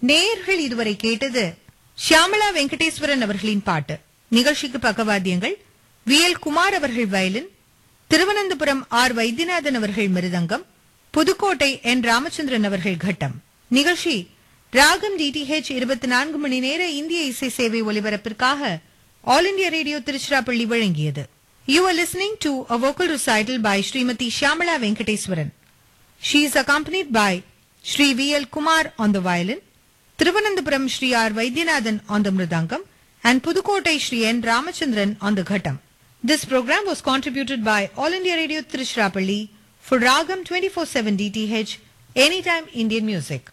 நேயர்கள் இதுவரை கேட்டது ஷியாமளா வெங்கடேஸ்வரன் அவர்களின் பாட்டு நிகழ்ச்சிக்கு பக்கவாத்தியங்கள் வி எல் குமார் அவர்கள் வயலின் திருவனந்தபுரம் ஆர் வைத்தியநாதன் அவர்கள் மிருதங்கம் புதுக்கோட்டை என் ராமச்சந்திரன் அவர்கள் கட்டம் நிகழ்ச்சி ராகம் டிடிஹெச் இருபத்தி நான்கு மணி நேர இந்திய இசை சேவை ஒலிபரப்பிற்காக ஆல் இண்டியா ரேடியோ திருச்சிராப்பள்ளி வழங்கியது you are listening to a vocal recital by Srimathi Shyamala Venkateswaran She is accompanied by Sri V.L. Kumar on the violin, Thiruvananthapuram Sri R. Vaidyanathan on the mridangam, and Pudukkottai Sri N. Ramachandran on the ghatam. This program was contributed by All India Radio Tiruchirappalli for Ragam 24/7 DTH Anytime Indian Music.